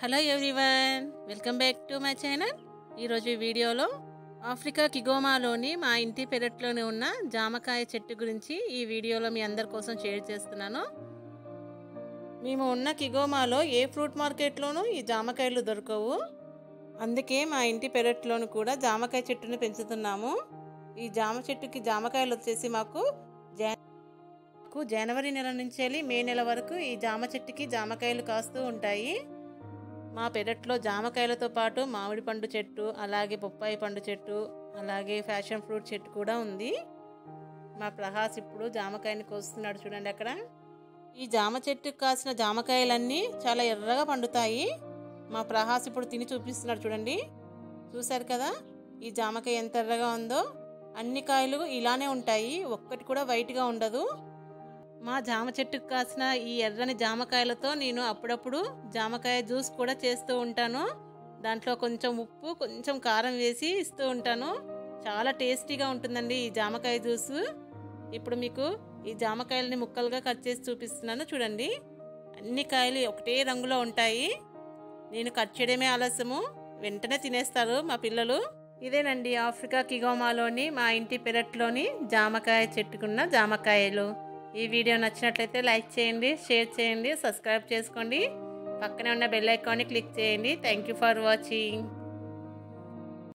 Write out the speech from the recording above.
hello everyone welcome back to my channel ఈరోజు ఈ వీడియోలో ఆఫ్రికా కిగోమాలోని మా ఇంటి పెరట్లోనే ఉన్న జామకాయ చెట్టు గురించి ఈ వీడియోలో మీ అందరి కోసం షేర్ చేస్తున్నాను మేము ఉన్న కిగోమాలో ఏ ఫ్రూట్ మార్కెట్లోనూ ఈ జామకాయలు దొరకవు అందుకే మా ఇంటి పెరట్లోను కూడా జామకాయ చెట్టుని పెంచుతున్నాము ఈ జామ చెట్టుకి జామకాయలు వచ్చేసి మాకు జా మాకు జనవరి నెల నుంచి వెళ్ళి మే నెల వరకు ఈ జామ చెట్టుకి జామకాయలు కాస్తూ ఉంటాయి మా పెరట్లో జామకాయలతో పాటు మామిడి పండు చెట్టు అలాగే బొప్పాయి పండు చెట్టు అలాగే ఫ్యాషన్ ఫ్రూట్ చెట్టు కూడా ఉంది మా ప్రహాస్ ఇప్పుడు జామకాయని కోస్తున్నాడు చూడండి అక్కడ ఈ జామ చెట్టుకు కాసిన జామకాయలన్నీ చాలా ఎర్రగా పండుతాయి మా ప్రహాస్ ఇప్పుడు తిని చూపిస్తున్నాడు చూడండి చూశారు కదా ఈ జామకాయ ఎంత ఎర్రగా ఉందో అన్ని కాయలు ఇలానే ఉంటాయి ఒక్కటి కూడా వైట్గా ఉండదు మా జామ చెట్టుకు కాసిన ఈ ఎర్రని జామకాయలతో నేను అప్పుడప్పుడు జామకాయ జ్యూస్ కూడా చేస్తూ ఉంటాను దాంట్లో కొంచెం ఉప్పు కొంచెం కారం వేసి ఇస్తూ ఉంటాను చాలా టేస్టీగా ఉంటుందండి ఈ జామకాయ జ్యూస్ ఇప్పుడు మీకు ఈ జామకాయలని ముక్కలుగా కట్ చేసి చూపిస్తున్నాను చూడండి అన్ని కాయలు ఒకటే రంగులో ఉంటాయి నేను కట్ చేయడమే ఆలస్యము వెంటనే తినేస్తారు మా పిల్లలు ఇదేనండి ఆఫ్రికా కిగోమాలోని మా ఇంటి పెరట్లోని జామకాయ చెట్టుకున్న జామకాయలు ఈ వీడియో నచ్చినట్లయితే లైక్ చేయండి షేర్ చేయండి సబ్స్క్రైబ్ చేసుకోండి పక్కనే ఉన్న బెల్ ఐకాన్ని క్లిక్ చేయండి థ్యాంక్ యూ ఫర్ వాచింగ్